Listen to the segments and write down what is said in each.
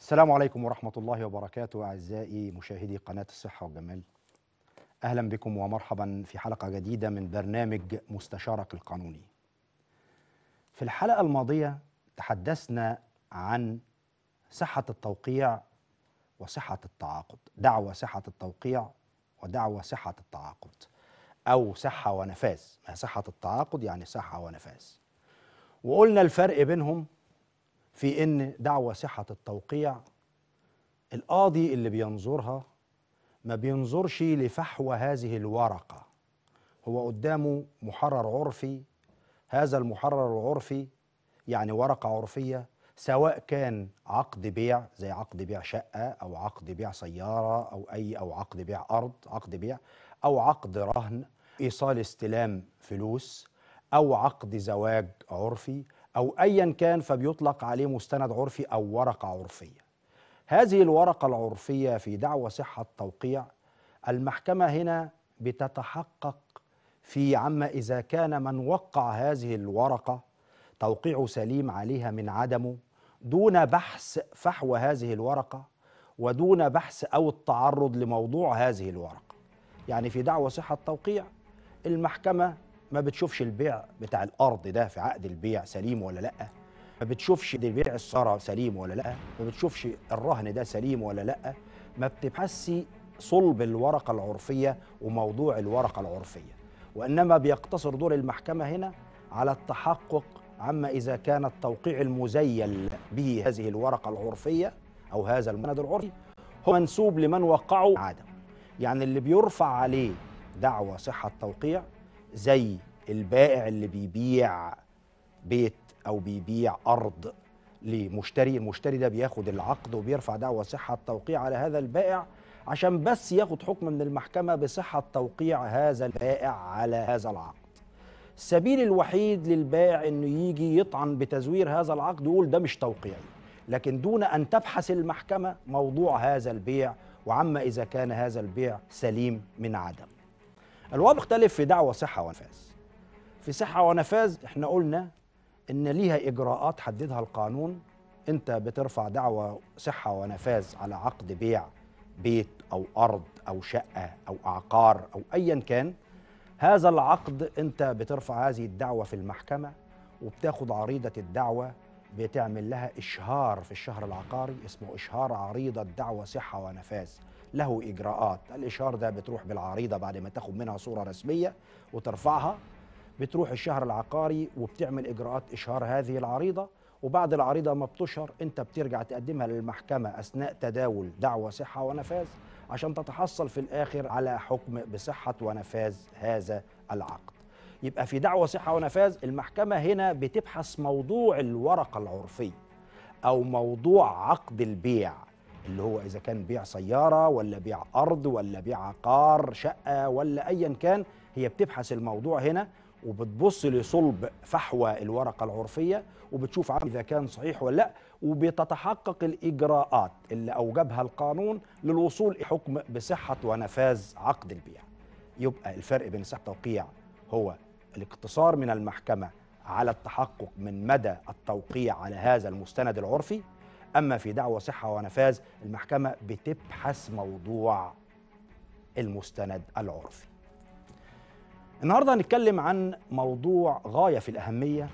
السلام عليكم ورحمة الله وبركاته أعزائي مشاهدي قناة الصحة والجمال أهلا بكم ومرحبا في حلقة جديدة من برنامج مستشارك القانوني في الحلقة الماضية تحدثنا عن صحة التوقيع وصحة التعاقد دعوى صحة التوقيع ودعوى صحة التعاقد أو صحة ونفاذ ما صحة التعاقد يعني صحة ونفاذ وقلنا الفرق بينهم في ان دعوى صحه التوقيع القاضي اللي بينظرها ما بينظرش لفحوى هذه الورقه هو قدامه محرر عرفي هذا المحرر العرفي يعني ورقه عرفيه سواء كان عقد بيع زي عقد بيع شقه او عقد بيع سياره او اي او عقد بيع ارض عقد بيع او عقد رهن ايصال استلام فلوس او عقد زواج عرفي او ايا كان فبيطلق عليه مستند عرفي او ورقه عرفيه. هذه الورقه العرفيه في دعوى صحه توقيع المحكمه هنا بتتحقق في عما اذا كان من وقع هذه الورقه توقيعه سليم عليها من عدمه دون بحث فحوى هذه الورقه ودون بحث او التعرض لموضوع هذه الورقه. يعني في دعوى صحه توقيع المحكمه ما بتشوفش البيع بتاع الارض ده في عقد البيع سليم ولا لا ما بتشوفش بيع السارة سليم ولا لا ما بتشوفش الرهن ده سليم ولا لا ما بتبحثش صلب الورقة العرفية وموضوع الورقة العرفية وإنما بيقتصر دور المحكمة هنا على التحقق عما إذا كان التوقيع المزيل به هذه الورقة العرفية أو هذا المند العرفي هو منسوب لمن وقعه عدم يعني اللي بيرفع عليه دعوى صحة توقيع زي البائع اللي بيبيع بيت او بيبيع ارض لمشتري المشتري ده بياخد العقد وبيرفع دعوى صحه توقيع على هذا البائع عشان بس ياخد حكم من المحكمه بصحه توقيع هذا البائع على هذا العقد السبيل الوحيد للبائع انه يجي يطعن بتزوير هذا العقد ويقول ده مش توقيعي لكن دون ان تبحث المحكمه موضوع هذا البيع وعما اذا كان هذا البيع سليم من عدم الوضع مختلف في دعوى صحة ونفاذ في صحة ونفاذ احنا قلنا ان ليها اجراءات حددها القانون انت بترفع دعوى صحة ونفاذ على عقد بيع بيت او ارض او شقة او اعقار او ايا كان هذا العقد انت بترفع هذه الدعوة في المحكمة وبتاخد عريضة الدعوة بتعمل لها اشهار في الشهر العقاري اسمه اشهار عريضة دعوى صحة ونفاذ له اجراءات الاشهار ده بتروح بالعريضه بعد ما تاخد منها صوره رسميه وترفعها بتروح الشهر العقاري وبتعمل اجراءات اشهار هذه العريضه وبعد العريضه ما بتشهر انت بترجع تقدمها للمحكمه اثناء تداول دعوى صحه ونفاذ عشان تتحصل في الاخر على حكم بصحه ونفاذ هذا العقد يبقى في دعوى صحه ونفاذ المحكمه هنا بتبحث موضوع الورقه العرفيه او موضوع عقد البيع اللي هو اذا كان بيع سياره ولا بيع ارض ولا بيع عقار شقه ولا ايا كان هي بتبحث الموضوع هنا وبتبص لصلب فحوى الورقه العرفيه وبتشوف اذا كان صحيح ولا لا وبتتحقق الاجراءات اللي اوجبها القانون للوصول لحكم بصحه ونفاذ عقد البيع يبقى الفرق بين صحه التوقيع هو الاقتصار من المحكمه على التحقق من مدى التوقيع على هذا المستند العرفي أما في دعوى صحة ونفاذ المحكمة بتبحث موضوع المستند العرفي النهاردة هنتكلم عن موضوع غاية في الأهمية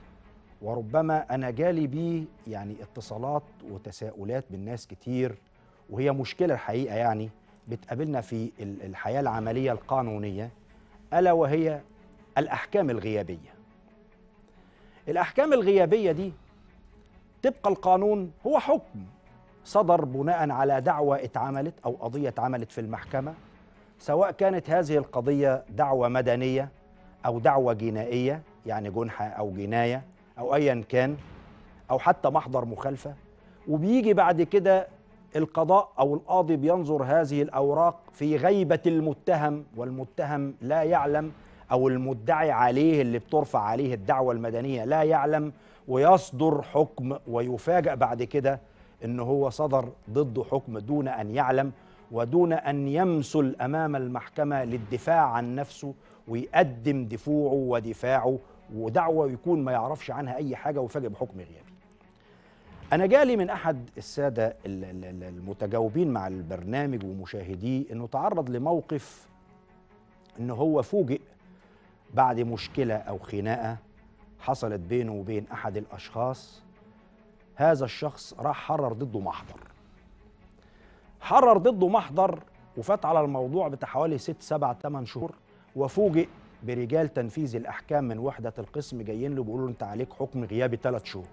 وربما أنا جالي بيه يعني اتصالات وتساؤلات من ناس كتير وهي مشكلة الحقيقة يعني بتقابلنا في الحياة العملية القانونية ألا وهي الأحكام الغيابية الأحكام الغيابية دي طبق القانون هو حكم صدر بناء على دعوة اتعملت أو قضية اتعملت في المحكمة سواء كانت هذه القضية دعوة مدنية أو دعوة جنائية يعني جنحة أو جناية أو أيا كان أو حتى محضر مخالفة وبيجي بعد كده القضاء أو القاضي بينظر هذه الأوراق في غيبة المتهم والمتهم لا يعلم أو المدعي عليه اللي بترفع عليه الدعوة المدنية لا يعلم ويصدر حكم ويفاجأ بعد كده ان هو صدر ضده حكم دون ان يعلم ودون ان يمثل امام المحكمه للدفاع عن نفسه ويقدم دفوعه ودفاعه ودعوه يكون ما يعرفش عنها اي حاجه ويفاجئ بحكم غيابي. أنا جالي من أحد السادة ال- ال- ال- المتجاوبين مع البرنامج ومشاهديه إنه تعرض لموقف إنه هو فوجئ بعد مشكلة أو خناقة حصلت بينه وبين أحد الأشخاص هذا الشخص راح حرر ضده محضر حرر ضده محضر وفات على الموضوع بتاع حوالي ست سبع ثمان شهور وفوجئ برجال تنفيذ الأحكام من وحدة القسم جايين له بيقولوا له أنت عليك حكم غيابي ثلاث شهور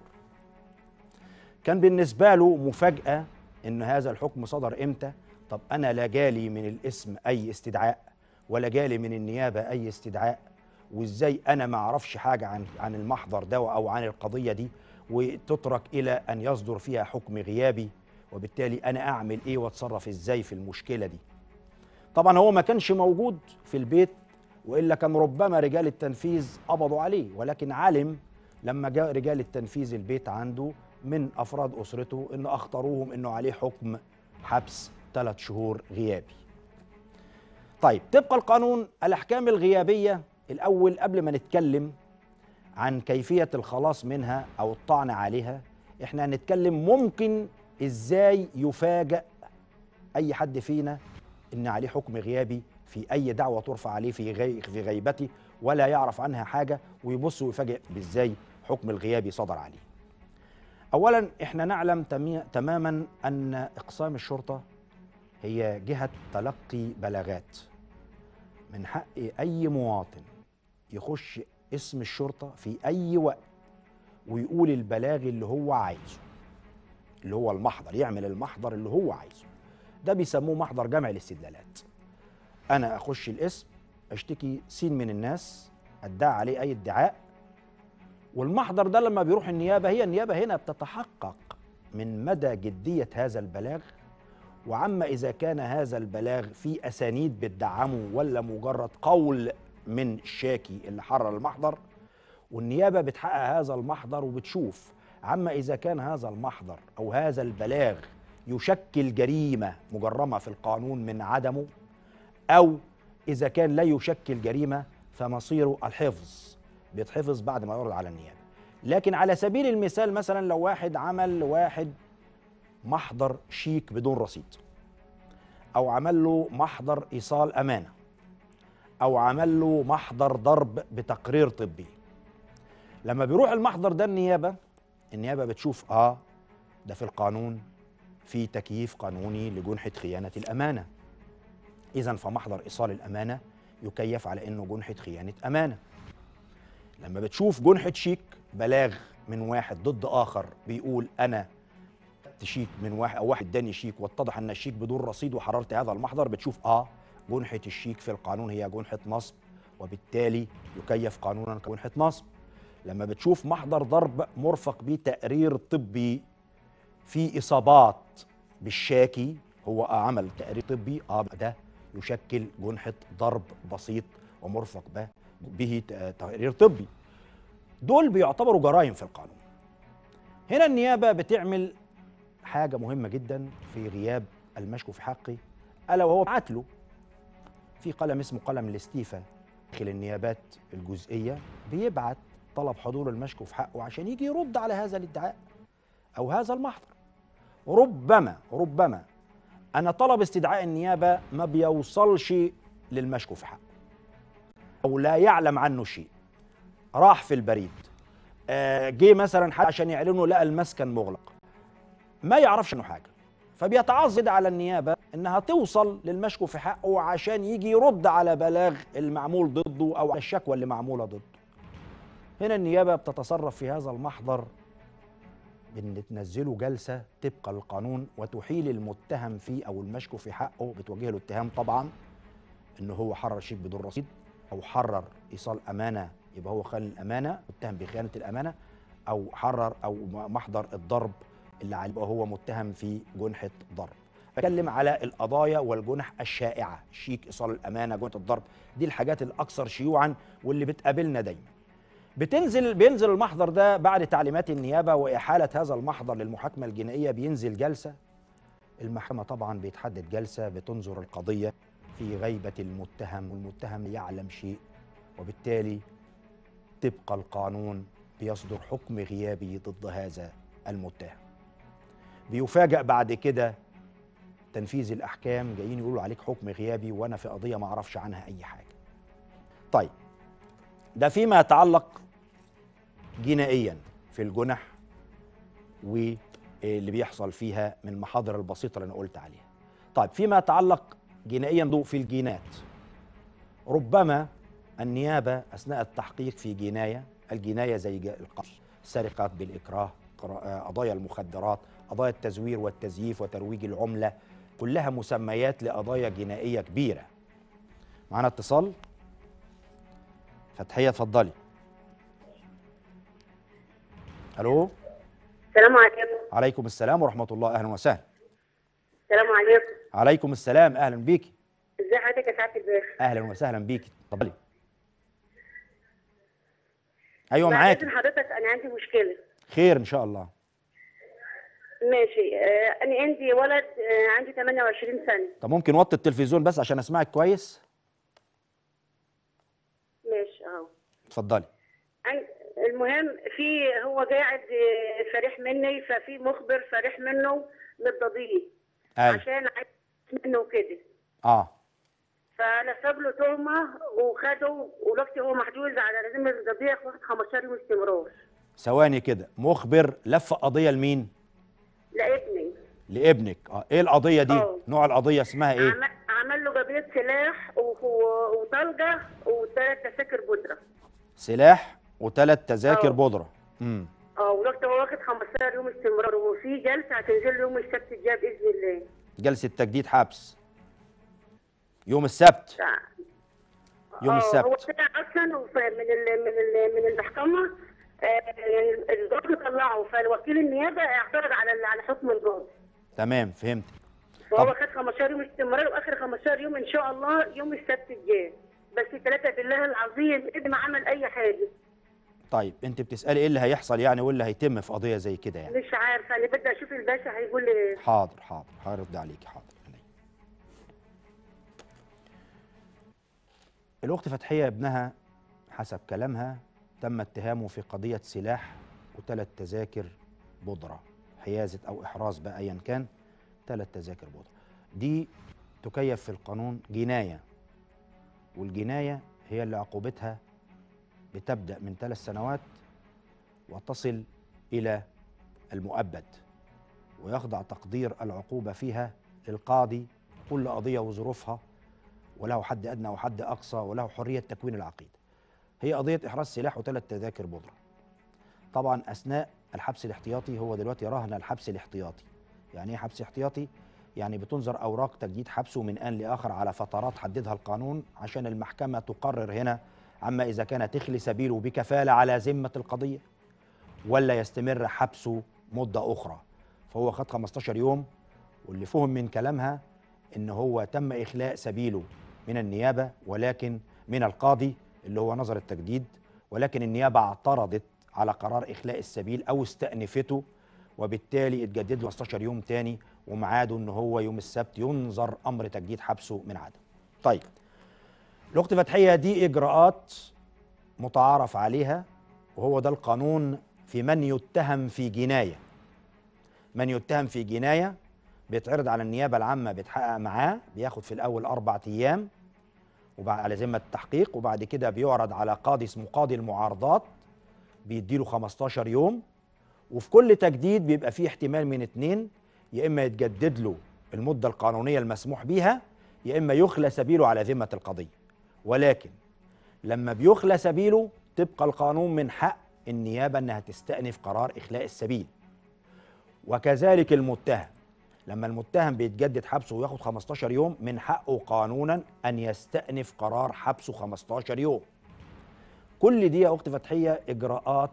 كان بالنسبة له مفاجأة إن هذا الحكم صدر إمتى؟ طب أنا لا جالي من الاسم أي استدعاء ولا جالي من النيابة أي استدعاء وإزاي أنا ما أعرفش حاجة عن عن المحضر ده أو عن القضية دي وتترك إلى أن يصدر فيها حكم غيابي وبالتالي أنا أعمل إيه وأتصرف إزاي في المشكلة دي طبعا هو ما كانش موجود في البيت وإلا كان ربما رجال التنفيذ قبضوا عليه ولكن علم لما جاء رجال التنفيذ البيت عنده من افراد اسرته ان اخطروهم انه عليه حكم حبس ثلاث شهور غيابي. طيب طبق القانون الاحكام الغيابيه الاول قبل ما نتكلم عن كيفيه الخلاص منها او الطعن عليها احنا هنتكلم ممكن ازاي يفاجأ اي حد فينا ان عليه حكم غيابي في اي دعوه ترفع عليه في غي في غيبته ولا يعرف عنها حاجه ويبص ويفاجئ بازاي حكم الغيابي صدر عليه. اولا احنا نعلم تمي- تماما ان اقسام الشرطه هي جهه تلقي بلاغات من حق اي مواطن يخش اسم الشرطه في اي وقت ويقول البلاغ اللي هو عايزه اللي هو المحضر يعمل المحضر اللي هو عايزه ده بيسموه محضر جمع الاستدلالات انا اخش الاسم اشتكي سين من الناس ادعي عليه اي ادعاء والمحضر ده لما بيروح النيابه هي النيابه هنا بتتحقق من مدى جديه هذا البلاغ وعما اذا كان هذا البلاغ في اسانيد بتدعمه ولا مجرد قول من الشاكي اللي حرر المحضر والنيابه بتحقق هذا المحضر وبتشوف عما اذا كان هذا المحضر او هذا البلاغ يشكل جريمه مجرمه في القانون من عدمه او اذا كان لا يشكل جريمه فمصيره الحفظ بيتحفظ بعد ما يعرض على النيابه لكن على سبيل المثال مثلا لو واحد عمل لواحد محضر شيك بدون رصيد او عمل له محضر ايصال امانه او عمل له محضر ضرب بتقرير طبي لما بيروح المحضر ده النيابه النيابه بتشوف اه ده في القانون في تكييف قانوني لجنحه خيانه الامانه اذا فمحضر ايصال الامانه يكيف على انه جنحه خيانه امانه لما بتشوف جنحه شيك بلاغ من واحد ضد اخر بيقول انا خدت شيك من واحد او واحد اداني شيك واتضح ان الشيك بدون رصيد وحررت هذا المحضر بتشوف اه جنحه الشيك في القانون هي جنحه نصب وبالتالي يكيف قانونا كجنحه نصب لما بتشوف محضر ضرب مرفق به تقرير طبي في اصابات بالشاكي هو آه عمل تقرير طبي اه ده يشكل جنحه ضرب بسيط ومرفق به به ت- تقرير طبي دول بيعتبروا جرائم في القانون هنا النيابه بتعمل حاجه مهمه جدا في غياب المشكو في حقي الا وهو بعت له في قلم اسمه قلم الاستيفاء داخل النيابات الجزئيه بيبعت طلب حضور المشكو في حقه عشان يجي يرد على هذا الادعاء او هذا المحضر ربما ربما انا طلب استدعاء النيابه ما بيوصلش للمشكو في حقه او لا يعلم عنه شيء راح في البريد آه، جه مثلا حد عشان يعلنوا لقى المسكن مغلق ما يعرفش عنه حاجه فبيتعظد على النيابه انها توصل للمشكو في حقه عشان يجي يرد على بلاغ المعمول ضده او على الشكوى اللي معموله ضده هنا النيابه بتتصرف في هذا المحضر بان تنزله جلسه طبق القانون وتحيل المتهم فيه او المشكو في حقه بتوجه له اتهام طبعا ان هو حرر شيك بدون رصيد او حرر ايصال امانه يبقى هو خان الامانه متهم بخيانه الامانه او حرر او محضر الضرب اللي عليه يبقى هو متهم في جنحه ضرب بتكلم على القضايا والجنح الشائعه شيك ايصال الامانه جنحه الضرب دي الحاجات الاكثر شيوعا واللي بتقابلنا دايما بتنزل بينزل المحضر ده بعد تعليمات النيابه واحاله هذا المحضر للمحاكمه الجنائيه بينزل جلسه المحكمه طبعا بيتحدد جلسه بتنظر القضيه في غيبه المتهم والمتهم يعلم شيء وبالتالي طبق القانون بيصدر حكم غيابي ضد هذا المتهم بيفاجأ بعد كده تنفيذ الأحكام جايين يقولوا عليك حكم غيابي وأنا في قضية ما أعرفش عنها أي حاجة طيب ده فيما يتعلق جنائيا في الجنح واللي بيحصل فيها من المحاضر البسيطة اللي أنا قلت عليها طيب فيما يتعلق جنائيا ضوء في الجينات ربما النيابة أثناء التحقيق في جناية الجناية زي جا- القتل السرقة بالإكراه قرا- آه، قضايا المخدرات قضايا التزوير والتزييف وترويج العملة كلها مسميات لقضايا جنائية كبيرة معانا اتصال فتحية اتفضلي الو السلام عليكم عليكم السلام ورحمة الله أهلا وسهلا السلام عليكم عليكم السلام أهلا بيكي ازي حضرتك يا سعاده الباشا أهلا وسهلا بيكي اتفضلي أيوة بعد معاك إذن حضرتك انا عندي مشكله خير إن شاء الله ماشي آه انا عندي ولد آه عندي 28 سنه طب ممكن وطي التلفزيون بس عشان أسمعك كويس ماشي اهو اتفضلي عن- المهم في هو قاعد آه، فرح مني ففي مخبر فرح منه متضاضيه أيوة عشان عايز منه كده آه فنسب له تهمه وخده ودلوقتي هو محجوز على ذمه القضيه واخد 15 يوم استمرار ثواني كده مخبر لف قضية لمين؟ لابني لابنك اه ايه القضية دي؟ آه. نوع القضية اسمها ايه؟ عم- عمل له قضيه سلاح و- و- وطلقه وثلاث تذاكر بودره سلاح وثلاث تذاكر آه. بودرة امم اه ودلوقتي هو واخد 15 يوم استمرار وفي جلسه هتنزل له يوم السبت الجاي باذن الله جلسة تجديد حبس يوم السبت ف- يوم آه، السبت. هو طلع اصلا وف- من ال من ال من المحكمه آه، القاضي طلعه فالوكيل النيابه اعترض على ال- على حكم القاضي تمام فهمت فهو طب. خد 15 يوم استمرار واخر 15 يوم ان شاء الله يوم السبت الجاي بس ثلاثه بالله العظيم ابن ما عمل اي حاجه طيب انت بتسألي ايه اللي هيحصل يعني وايه اللي هيتم في قضية زي كده يعني مش عارفه انا بدي اشوف الباشا هيقول لي إيه. حاضر حاضر هرد عليكي حاضر عينيا. الأخت فتحية ابنها حسب كلامها تم اتهامه في قضية سلاح وثلاث تذاكر بودرة حيازة أو إحراز بقى أيا كان ثلاث تذاكر بودرة دي تكيف في القانون جناية والجناية هي اللي عقوبتها بتبدأ من ثلاث سنوات وتصل إلى المؤبد ويخضع تقدير العقوبة فيها للقاضي كل قضية وظروفها وله حد أدنى وحد أقصى وله حرية تكوين العقيدة هي قضية إحراز سلاح وثلاث تذاكر بودرة طبعا أثناء الحبس الاحتياطي هو دلوقتي رهن الحبس الاحتياطي يعني إيه حبس احتياطي؟ يعني بتنظر أوراق تجديد حبسه من آن لآخر على فترات حددها القانون عشان المحكمة تقرر هنا عما إذا كان تخلي سبيله بكفالة على ذمة القضية ولا يستمر حبسه مدة أخرى فهو خد 15 يوم واللي فهم من كلامها ان هو تم اخلاء سبيله من النيابه ولكن من القاضي اللي هو نظر التجديد ولكن النيابه اعترضت على قرار اخلاء السبيل او استأنفته وبالتالي اتجدد له 15 يوم تاني وميعاده ان هو يوم السبت ينظر امر تجديد حبسه من عدم. طيب الاخت فتحيه دي اجراءات متعارف عليها وهو ده القانون في من يتهم في جنايه. من يتهم في جنايه بيتعرض على النيابه العامه بيتحقق معاه بياخد في الاول اربع ايام وبعد على ذمه التحقيق وبعد كده بيعرض على قاضي اسمه قاضي المعارضات بيديله 15 يوم وفي كل تجديد بيبقى فيه احتمال من اتنين يا اما يتجدد له المده القانونيه المسموح بيها يا اما يخلى سبيله على ذمه القضيه ولكن لما بيخلى سبيله طبق القانون من حق النيابه انها تستأنف قرار اخلاء السبيل وكذلك المتهم لما المتهم بيتجدد حبسه وياخد 15 يوم من حقه قانونا ان يستأنف قرار حبسه 15 يوم كل دي يا اخت فتحيه اجراءات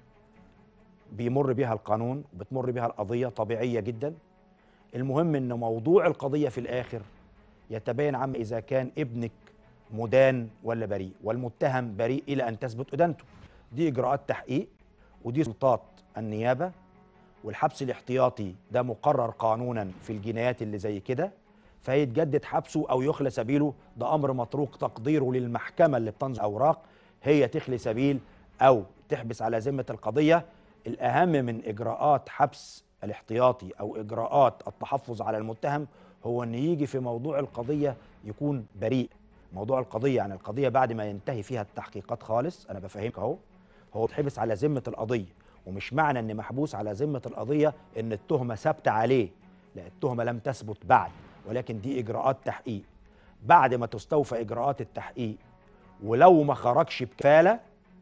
بيمر بها القانون بتمر بها القضيه طبيعيه جدا المهم ان موضوع القضيه في الاخر يتبين عم اذا كان ابنك مدان ولا بريء والمتهم بريء الى ان تثبت ادانته دي اجراءات تحقيق ودي سلطات النيابه والحبس الاحتياطي ده مقرر قانونا في الجنايات اللي زي كده فيتجدد حبسه او يخلى سبيله ده امر متروك تقديره للمحكمه اللي بتنظر اوراق هي تخلي سبيل او تحبس على ذمه القضيه الاهم من اجراءات حبس الاحتياطي او اجراءات التحفظ على المتهم هو ان يجي في موضوع القضيه يكون بريء موضوع القضيه يعني القضيه بعد ما ينتهي فيها التحقيقات خالص انا بفهمك اهو هو اتحبس على ذمه القضيه ومش معنى ان محبوس على ذمه القضيه ان التهمه ثابته عليه لا التهمه لم تثبت بعد ولكن دي اجراءات تحقيق بعد ما تستوفى اجراءات التحقيق ولو ما خرجش بكفاله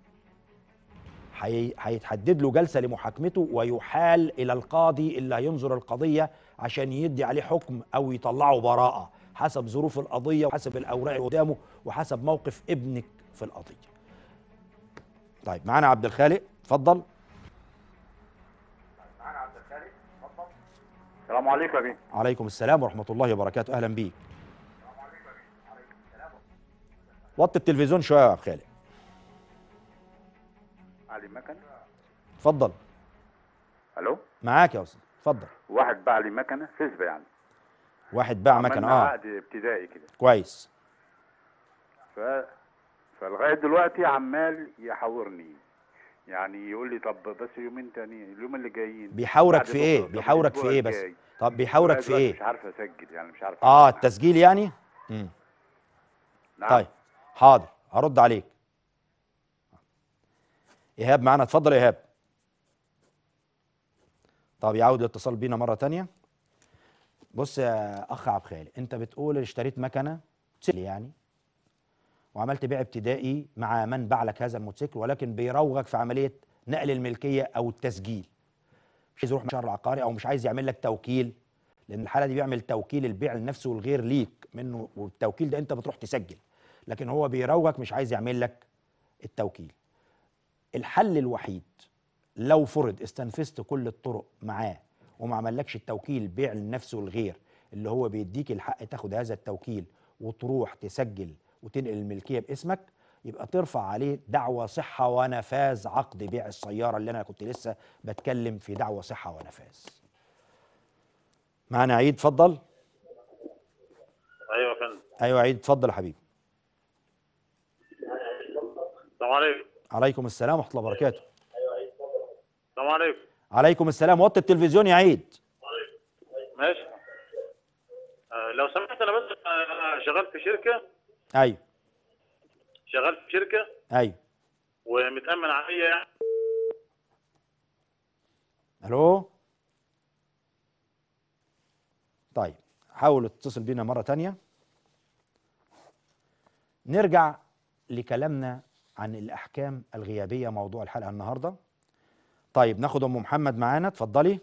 هي- هيتحدد له جلسه لمحاكمته ويحال الى القاضي اللي هينظر القضيه عشان يدي عليه حكم او يطلعه براءه حسب ظروف القضيه وحسب الاوراق اللي قدامه وحسب موقف ابنك في القضيه. طيب معانا عبد الخالق اتفضل. السلام عليكم يا بيه عليكم السلام ورحمه الله وبركاته اهلا بيك. وطي التلفزيون شويه يا عبد الخالق علي مكنه اتفضل الو معاك يا استاذ اتفضل واحد باع لي مكنه فسبه يعني واحد باع مكنه عملنا اه عقد ابتدائي كده كويس ف فلغايه دلوقتي عمال يحاورني يعني يقول لي طب بس يومين تاني اليوم اللي جايين بيحاورك بعد في ايه بكرة، طب بيحاورك في الأسبوع ايه بس الجاي. طب بيحاورك لغاية في دلوقتي ايه مش عارف اسجل يعني مش عارف اه أعمل. التسجيل يعني امم نعم. طيب حاضر هرد عليك ايهاب معانا اتفضل يا ايهاب طب يعود الاتصال بينا مره تانية بص يا اخ عبد الخالق انت بتقول اشتريت مكنه موتوسيكل يعني وعملت بيع ابتدائي مع من باع لك هذا الموتوسيكل ولكن بيراوغك في عمليه نقل الملكيه او التسجيل مش عايز يروح مشهر العقاري او مش عايز يعمل لك توكيل لان الحاله دي بيعمل توكيل البيع لنفسه والغير ليك منه والتوكيل ده انت بتروح تسجل لكن هو بيراوغك مش عايز يعمل لك التوكيل الحل الوحيد لو فرض استنفذت كل الطرق معاه وما عملكش التوكيل بيع للنفس والغير اللي هو بيديك الحق تاخد هذا التوكيل وتروح تسجل وتنقل الملكيه باسمك يبقى ترفع عليه دعوى صحه ونفاذ عقد بيع السياره اللي انا كنت لسه بتكلم في دعوى صحه ونفاذ. معانا عيد اتفضل. ايوه يا فندم ايوه عيد اتفضل يا حبيبي. السلام عليكم عليكم السلام ورحمه الله وبركاته. السلام عليكم عليكم السلام وطي التلفزيون يا عيد. ماشي آه لو سمحت انا بس انا شغال في شركه ايوه شغال في شركه ايوه ومتامن عليا يعني الو طيب حاول تتصل بينا مرة تانية نرجع لكلامنا عن الأحكام الغيابية موضوع الحلقة النهاردة طيب ناخد أم محمد معانا اتفضلي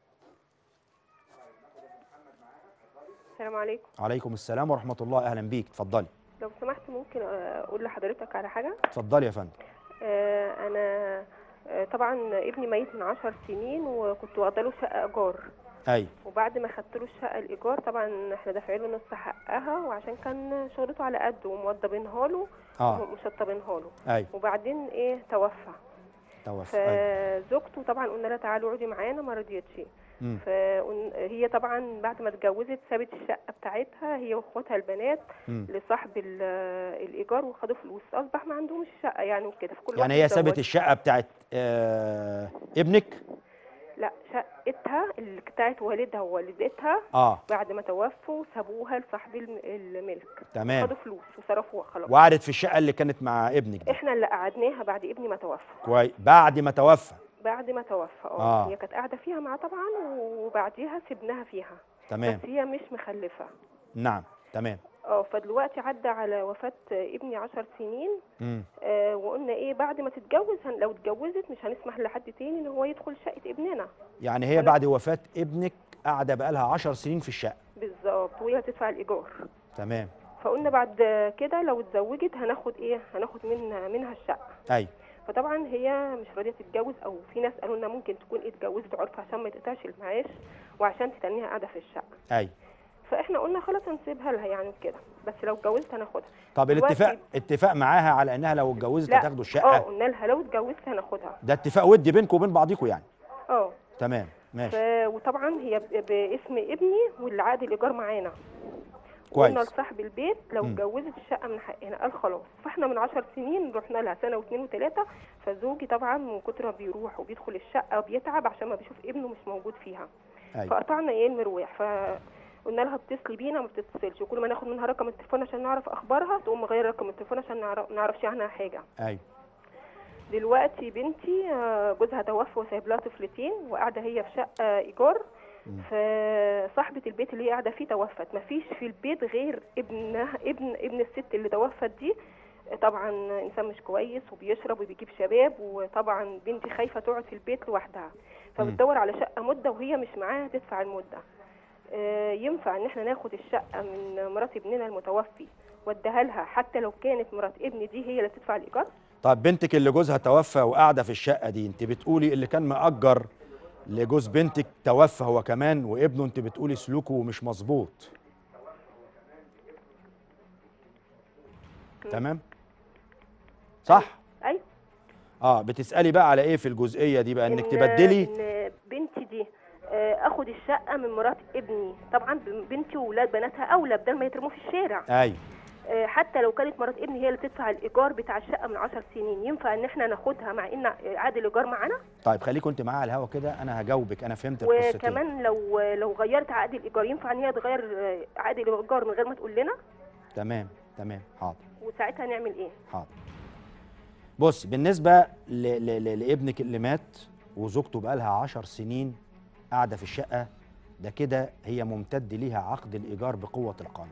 السلام عليكم عليكم السلام ورحمة الله أهلا بيك اتفضلي لو سمحت ممكن آه، اقول لحضرتك على حاجه اتفضلي يا فندم آه، انا آه، طبعا ابني ميت من عشر سنين وكنت واخده له شقه ايجار أيوه وبعد ما خدت له الشقه الايجار طبعا احنا دافعين له نص حقها وعشان كان شغلته على قد وموضبينها له اه ومشطبينها له أيوه وبعدين ايه توفى توفى أيوه فزوجته طبعا قلنا لها تعالي اقعدي معانا ما رضيتش مم. فهي طبعا بعد ما اتجوزت سابت الشقه بتاعتها هي واخواتها البنات مم. لصاحب ال- الايجار وخدوا فلوس اصبح ما عندهمش شقه يعني وكده فكل يعني واحد هي سابت اتزوج. الشقة بتاعت آه ابنك لا شقتها اللي بتاعت والدها ووالدتها اه بعد ما توفوا سابوها لصاحب الم- الملك تمام خدوا فلوس وصرفوها خلاص وقعدت في الشقة اللي كانت مع ابنك دي احنا اللي قعدناها بعد ابني ما توفى كويس بعد ما توفى بعد ما توفى آه. اه هي كانت قاعده فيها معاه طبعا وبعديها سبناها فيها تمام بس هي مش مخلفه نعم تمام اه فدلوقتي عدى على وفاه ابني عشر سنين مم. آه وقلنا ايه بعد ما تتجوز هن لو اتجوزت مش هنسمح لحد تاني ان هو يدخل شقه ابننا يعني هي ولا- بعد وفاة ابنك قاعدة بقالها عشر سنين في الشقة بالظبط وهي هتدفع الايجار تمام فقلنا بعد كده لو اتزوجت هناخد ايه هناخد منها منها الشقه أيوة فطبعا هي مش راضيه تتجوز او في ناس قالوا لنا ممكن تكون اتجوزت عرف عشان ما يتقطعش المعاش وعشان تتنيها قاعده في الشقه أيوة فاحنا قلنا خلاص هنسيبها لها يعني كده بس لو اتجوزت هناخدها طب دلوقتي- الاتفاق اتفاق معاها على انها لو اتجوزت لا هتاخدوا اه الشقة قلنا لها لو اتجوزت هناخدها ده اتفاق ودي بينكم وبين بعضيكم يعني اه تمام ف... ماشي وطبعا هي ب... باسم ابني واللي عقد الايجار معانا كويس. قلنا لصاحب البيت لو مم. اتجوزت الشقه من حقنا قال خلاص فاحنا من عشر سنين رحنا لها سنه واثنين وثلاثه فزوجي طبعا من كتر ما بيروح وبيدخل الشقه وبيتعب عشان ما بيشوف ابنه مش موجود فيها ايوه فقطعنا ايه المروح فقلنا لها اتصلي بينا ما بتتصلش وكل ما ناخد منها رقم التليفون عشان نعرف اخبارها تقوم مغير رقم التليفون عشان نعرف نعرفش عنها حاجه ايوه دلوقتي بنتي آه، جوزها توفى وسايب لها طفلتين وقاعده هي في شقه ايجار فصاحبه البيت اللي هي قاعده فيه توفت مفيش في البيت غير ابنها ابن ابن الست اللي توفت دي طبعا انسان مش كويس وبيشرب وبيجيب شباب وطبعا بنتي خايفه تقعد في البيت لوحدها فبتدور على شقه مده وهي مش معاها تدفع المده آه، ينفع ان احنا ناخد الشقه من مرات ابننا المتوفي واديها لها حتى لو كانت مرات ابني دي هي اللي بتدفع الايجار طب بنتك اللي جوزها توفى وقاعده في الشقه دي انت بتقولي اللي كان مأجر لجوز بنتك توفى هو كمان وابنه انت بتقولي سلوكه مش مظبوط تمام صح ايوه اه بتسالي بقى على ايه في الجزئيه دي بقى انك إن- تبدلي ان بنتي دي آه، اخد الشقه من مرات ابني طبعا ب- بنتي واولاد بناتها اولى بدل ما يترموا في الشارع ايوه آه، حتى لو كانت مرات ابني هي اللي تدفع الايجار بتاع الشقه من عشر سنين ينفع ان احنا ناخدها مع ان عقد الايجار معانا طيب خليك انت معايا على الهوا كده انا هجاوبك انا فهمت القصتين وكمان لو لو غيرت عقد الايجار ينفع ان هي تغير آه، عقد الايجار من غير ما تقول لنا تمام تمام حاضر وساعتها نعمل ايه حاضر بص بالنسبة ل... ل... ل... لابنك اللي مات وزوجته بقالها عشر سنين قاعدة في الشقة ده كده هي ممتد ليها عقد الإيجار بقوة القانون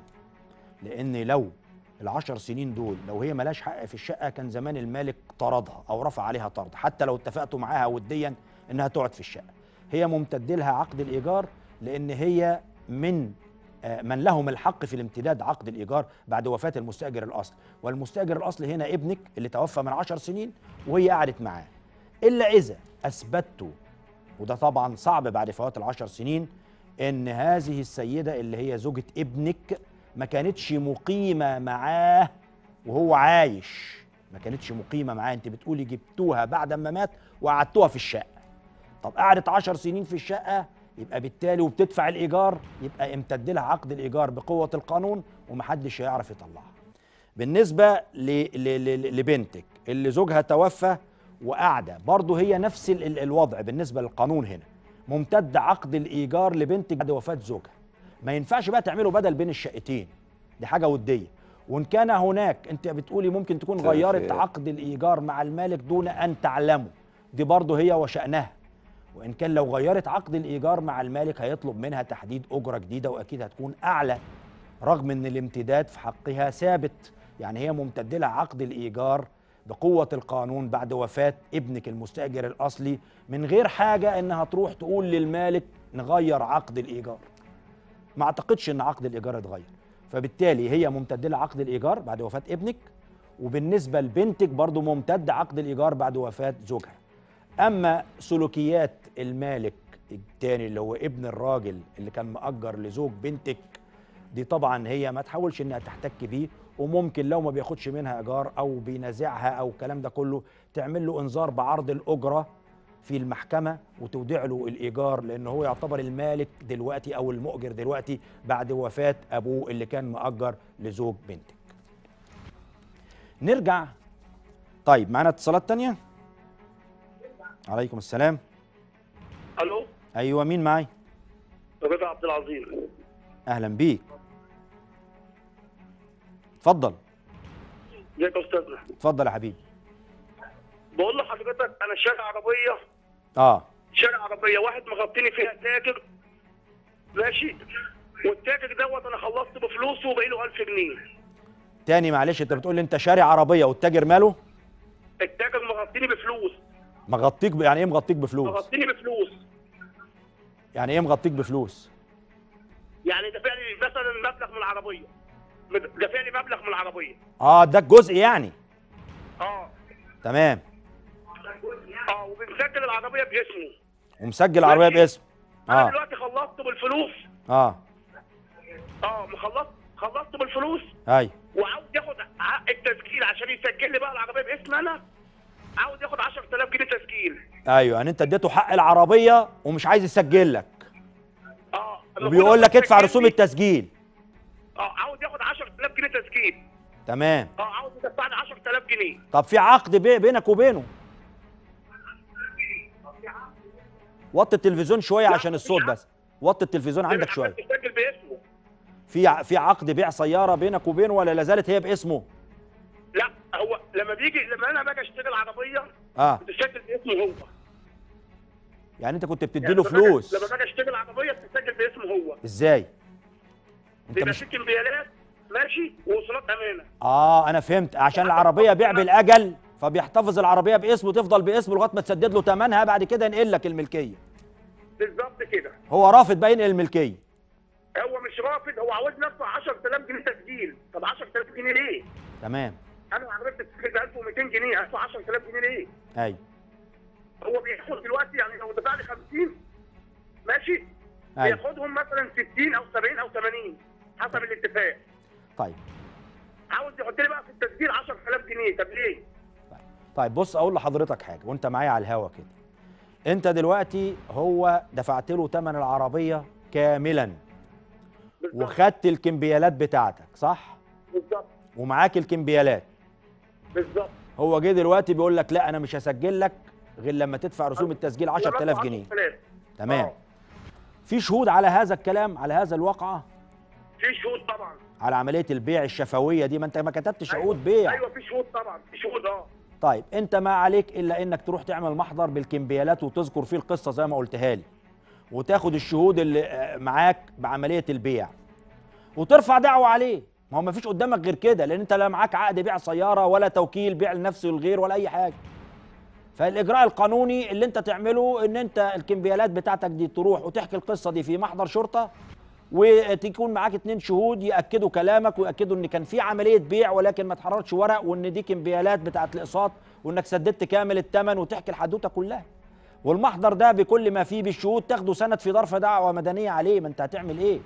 لأن لو العشر سنين دول لو هي ملاش حق في الشقة كان زمان المالك طردها أو رفع عليها طرد حتى لو اتفقتوا معاها وديا إنها تقعد في الشقة هي ممتد لها عقد الإيجار لأن هي من آه، من لهم الحق في الامتداد عقد الإيجار بعد وفاة المستأجر الأصلي والمستأجر الأصلي هنا ابنك اللي توفى من عشر سنين وهي قعدت معاه إلا إذا أثبتوا وده طبعا صعب بعد فوات العشر سنين إن هذه السيدة اللي هي زوجة ابنك ما كانتش مقيمة معاه وهو عايش ما كانتش مقيمة معاه انت بتقولي جبتوها بعد ما مات وقعدتوها في الشقة طب قعدت عشر سنين في الشقة يبقى بالتالي وبتدفع الإيجار يبقى امتد لها عقد الإيجار بقوة القانون ومحدش هيعرف يطلعها بالنسبة ل... ل... ل... لبنتك اللي زوجها توفى وقاعدة برضه هي نفس ال... ال- الوضع بالنسبة للقانون هنا ممتد عقد الإيجار لبنتك بعد وفاة زوجها ما ينفعش بقى تعملوا بدل بين الشقتين دي حاجة ودية وإن كان هناك أنت بتقولي ممكن تكون غيرت عقد الإيجار مع المالك دون أن تعلموا دي برضه هي وشأنها وإن كان لو غيرت عقد الإيجار مع المالك هيطلب منها تحديد أجرة جديدة وأكيد هتكون أعلى رغم ان الامتداد في حقها ثابت يعني هي ممتد لها عقد الايجار بقوه القانون بعد وفاه ابنك المستاجر الاصلي من غير حاجه انها تروح تقول للمالك نغير عقد الايجار ما اعتقدش ان عقد الايجار اتغير فبالتالي هي ممتد لها عقد الايجار بعد وفاه ابنك وبالنسبه لبنتك برضو ممتد عقد الايجار بعد وفاه زوجها اما سلوكيات المالك التاني اللي هو ابن الراجل اللي كان مأجر لزوج بنتك دي طبعا هي ما تحاولش انها تحتك بيه وممكن لو ما بياخدش منها ايجار او بينازعها او الكلام ده كله تعمل له انذار بعرض الاجره في المحكمه وتودع له الايجار لان هو يعتبر المالك دلوقتي او المؤجر دلوقتي بعد وفاه ابوه اللي كان مأجر لزوج بنتك. نرجع طيب معانا اتصالات تانية عليكم السلام الو ايوه مين معاي رضا عبد العظيم اهلا بيك اتفضل ازيك يا استاذنا اتفضل يا حبيبي بقول لحضرتك انا شارع عربيه اه شارع عربيه واحد مغطيني فيها تاجر ماشي والتاجر دوت انا خلصت بفلوسه وبقي له 1000 جنيه تاني معلش انت بتقول لي انت شاري عربيه والتاجر ماله التاجر مغطيني بفلوس مغطيك ب... يعني ايه مغطيك بفلوس مغطيني بفلوس يعني ايه مغطيك بفلوس يعني دافع لي مثلا مبلغ من العربيه مد- دافع لي مبلغ من العربيه اه اداك جزء يعني اه تمام اه وبنسجل العربيه باسمه ومسجل العربيه باسم انا اه دلوقتي خلصت بالفلوس اه اه مخلصت خلصت بالفلوس ايوه وعاوز ياخد حق التسجيل عشان يسجل لي بقى العربيه باسم انا عاوز ياخد 10000 جنيه تسجيل ايوه يعني انت اديته حق العربيه ومش عايز يسجل لك اه أنا وبيقول كل لك ما ادفع تسجل رسوم لي- التسجيل اه عاوز ياخد 10000 جنيه تسجيل تمام اه عاوز يدفعني 10000 جنيه طب في عقد بي- بينك وبينه وطي التلفزيون شويه لا، عشان مفيش الصوت عقد. بس وطي التلفزيون عندك لازم شويه تسجل باسمه في ع- في عقد بيع سياره بينك وبينه ولا لا زالت هي باسمه لا هو لما بيجي لما انا باجي اشتري العربيه اه بتسجل باسمه هو يعني انت كنت بتدي يعني له لما باجي- فلوس لما باجي اشتري العربيه بتسجل باسمه هو ازاي انت بيبقى مش في كمبيالات ماشي ووصولات امانه اه انا فهمت عشان العربيه بيع بالاجل فبيحتفظ العربيه باسمه تفضل باسمه لغايه ما تسدد له ثمنها بعد كده ينقل لك الملكيه بالظبط كده هو رافض بقى ينقل الملكيه هو مش رافض هو عاوز نفسه 10000 جنيه تسجيل طب 10000 جنيه ليه؟ تمام انا العربيه بتتسجل ب 1200 جنيه هدفع 10000 جنيه ليه؟ ايوه هو بياخد دلوقتي يعني لو دفع لي 50 ماشي ايوه بياخدهم مثلا 60 او 70 او 80 حسب الاتفاق طيب عاوز يحط لي بقى في التسجيل 10000 جنيه طب ليه؟ طيب بص اقول لحضرتك حاجه وانت معايا على الهوا كده انت دلوقتي هو دفعت له ثمن العربيه كاملا بالظبط وخدت الكمبيالات بتاعتك صح بالظبط ومعاك الكمبيالات بالظبط هو جه دلوقتي بيقول لك لا انا مش هسجل لك غير لما تدفع رسوم التسجيل 10000 جنيه 10000 تمام آه. في شهود على هذا الكلام على هذا الواقعه في شهود طبعا على عمليه البيع الشفويه دي ما انت ما كتبتش عقود بيع ايوه في شهود طبعا في شهود اه طيب انت ما عليك الا انك تروح تعمل محضر بالكمبيالات وتذكر فيه القصه زي ما قلتها لي وتاخد الشهود اللي آه، معاك بعمليه البيع وترفع دعوه عليه ما هو ما فيش قدامك غير كده لان انت لا معاك عقد بيع سياره ولا توكيل بيع لنفسه للغير ولا اي حاجه فالاجراء القانوني اللي انت تعمله ان انت الكمبيالات بتاعتك دي تروح وتحكي القصه دي في محضر شرطه وتكون معاك اتنين شهود ياكدوا كلامك وياكدوا ان كان في عمليه بيع ولكن ما اتحررش ورق وان دي كمبيالات بتاعت الاقساط وانك سددت كامل الثمن وتحكي الحدوته كلها والمحضر ده بكل ما فيه بالشهود تاخده سند في ظرف دعوه مدنيه عليه ما انت هتعمل ايه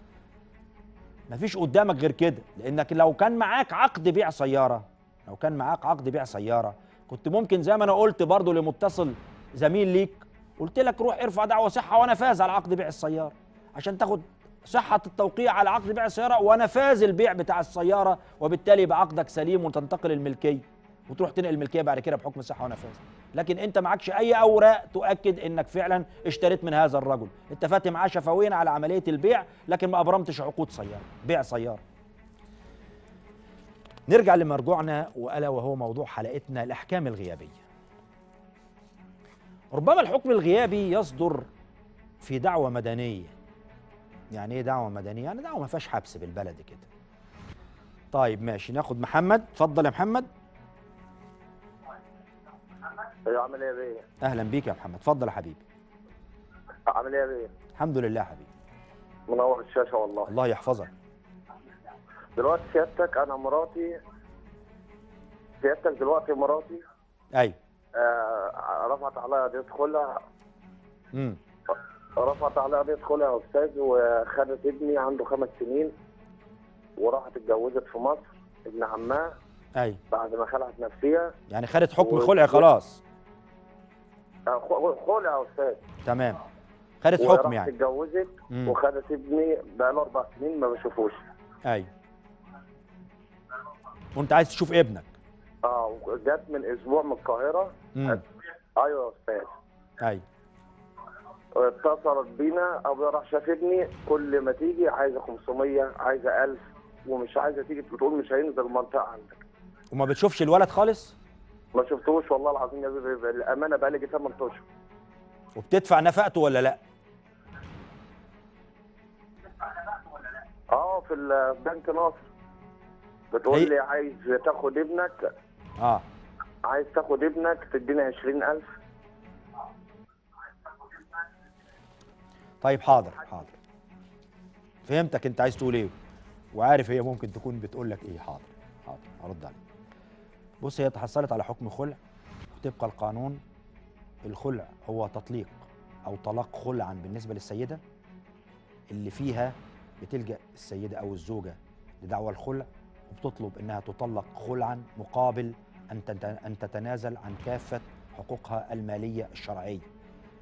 مفيش قدامك غير كده لانك لو كان معاك عقد بيع سياره لو كان معاك عقد بيع سياره كنت ممكن زي ما انا قلت برضو لمتصل زميل ليك قلت لك روح ارفع دعوه صحه وانا فاز على عقد بيع السياره عشان تاخد صحة التوقيع على عقد بيع السيارة ونفاذ البيع بتاع السيارة وبالتالي يبقى عقدك سليم وتنتقل الملكية وتروح تنقل الملكية بعد كده بحكم صحة ونفاذ لكن انت معكش اي اوراق تؤكد انك فعلا اشتريت من هذا الرجل اتفقت معاه شفويا على عملية البيع لكن ما ابرمتش عقود سيارة بيع سيارة نرجع لمرجوعنا والا وهو موضوع حلقتنا الاحكام الغيابية ربما الحكم الغيابي يصدر في دعوة مدنية يعني ايه دعوة مدنية؟ يعني دعوة ما فيهاش حبس بالبلد كده. طيب ماشي ناخد محمد، اتفضل يا محمد. ايوه عامل ايه يا بيه؟ اهلا بيك يا محمد، اتفضل يا حبيبي. عامل ايه يا بيه؟ الحمد لله يا حبيبي. منور الشاشه والله الله يحفظك. دلوقتي سيادتك انا مراتي سيادتك دلوقتي مراتي ايوه. آه رفعت عليها قضيه خلع امم رفعت عليها قضيه خلع يا استاذ وخدت ابني عنده خمس سنين وراحت اتجوزت في مصر ابن عمها ايوه. بعد ما خلعت نفسيها يعني خدت حكم و- الخلع خلاص. آه، خ- خلع يا استاذ تمام. خدت حكم وراحت يعني. اتجوزت مم. وخدت ابني بقاله اربع سنين ما بشوفوش ايوه. وانت عايز تشوف ابنك. اه وجت من اسبوع من القاهره امم ايوه يا استاذ ايوه. اتصلت بينا ابويا راح شاف ابني كل ما تيجي عايزه 500 عايزه 1000 ومش عايزه تيجي بتقول مش هينزل المنطقه عندك وما بتشوفش الولد خالص؟ ما شفتوش والله العظيم يا بيه بالامانه بقى لي 8 اشهر وبتدفع نفقته ولا لا؟ اه في ال- في بنك ناصر بتقول هي- لي عايز تاخد ابنك اه عايز تاخد ابنك تديني 20000 طيب حاضر حاضر فهمتك انت عايز تقول ايه وعارف هي ممكن تكون بتقول لك ايه حاضر حاضر هرد عليك بص هي تحصلت على حكم خلع وطبق القانون الخلع هو تطليق او طلاق خلعا بالنسبه للسيده اللي فيها بتلجا السيده او الزوجه لدعوى الخلع وبتطلب انها تطلق خلعا مقابل ان تت- ان تتنازل عن كافه حقوقها الماليه الشرعيه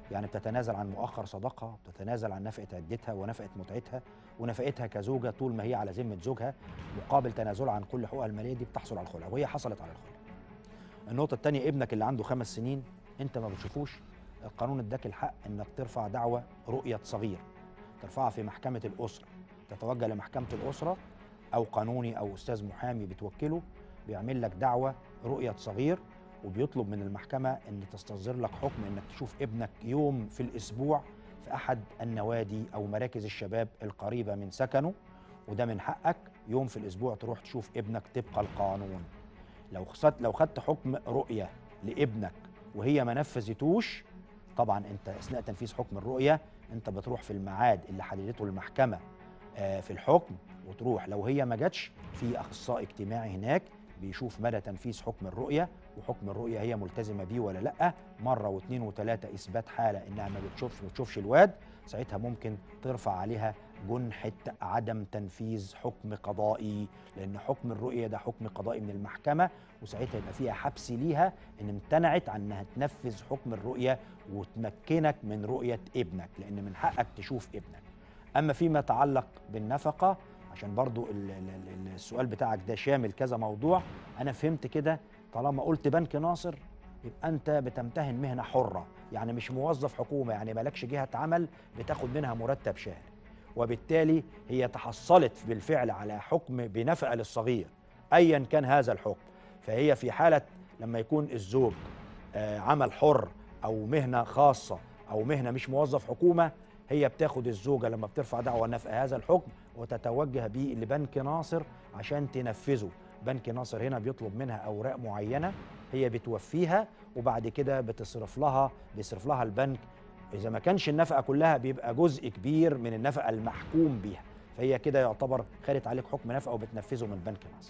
يعني بتتنازل عن مؤخر صداقها بتتنازل عن نفقه عدتها ونفقه متعتها ونفقتها كزوجه طول ما هي على ذمه زوجها مقابل تنازلها عن كل حقوقها الماليه دي بتحصل على الخلع وهي حصلت على الخلع النقطه الثانيه ابنك اللي عنده خمس سنين انت ما بتشوفوش القانون اداك الحق انك ترفع دعوه رؤيه صغير ترفعها في محكمه الاسره تتوجه لمحكمه الاسره او قانوني او استاذ محامي بتوكله بيعمل لك دعوه رؤيه صغير وبيطلب من المحكمه ان تستصدر لك حكم انك تشوف ابنك يوم في الاسبوع في احد النوادي او مراكز الشباب القريبه من سكنه وده من حقك يوم في الاسبوع تروح تشوف ابنك طبق القانون لو خدت لو خدت حكم رؤيه لابنك وهي ما نفذتوش طبعا انت اثناء تنفيذ حكم الرؤيه انت بتروح في الميعاد اللي حددته المحكمه آه، في الحكم وتروح لو هي ما جاتش في اخصائي اجتماعي هناك بيشوف مدى تنفيذ حكم الرؤيه وحكم الرؤيه هي ملتزمه بيه ولا لا مره واثنين وثلاثه اثبات حاله انها ما بتشوفش ما بتشوفش الواد ساعتها ممكن ترفع عليها جنحه عدم تنفيذ حكم قضائي لان حكم الرؤيه ده حكم قضائي من المحكمه وساعتها يبقى فيها حبس ليها ان امتنعت عن انها تنفذ حكم الرؤيه وتمكنك من رؤيه ابنك لان من حقك تشوف ابنك اما فيما يتعلق بالنفقه عشان برضو ال- ال- ال- السؤال بتاعك ده شامل كذا موضوع انا فهمت كده طالما قلت بنك ناصر يبقى انت بتمتهن مهنه حره يعني مش موظف حكومه يعني مالكش جهه عمل بتاخد منها مرتب شهري وبالتالي هي تحصلت بالفعل على حكم بنفقه للصغير ايا كان هذا الحكم فهي في حاله لما يكون الزوج آه، عمل حر او مهنه خاصه او مهنه مش موظف حكومه هي بتاخد الزوجه لما بترفع دعوى نفقه هذا الحكم وتتوجه بيه لبنك ناصر عشان تنفذه بنك ناصر هنا بيطلب منها اوراق معينه هي بتوفيها وبعد كده بتصرف لها بيصرف لها البنك اذا ما كانش النفقه كلها بيبقى جزء كبير من النفقه المحكوم بيها فهي كده يعتبر خدت عليك حكم نفقه وبتنفذه من بنك ناصر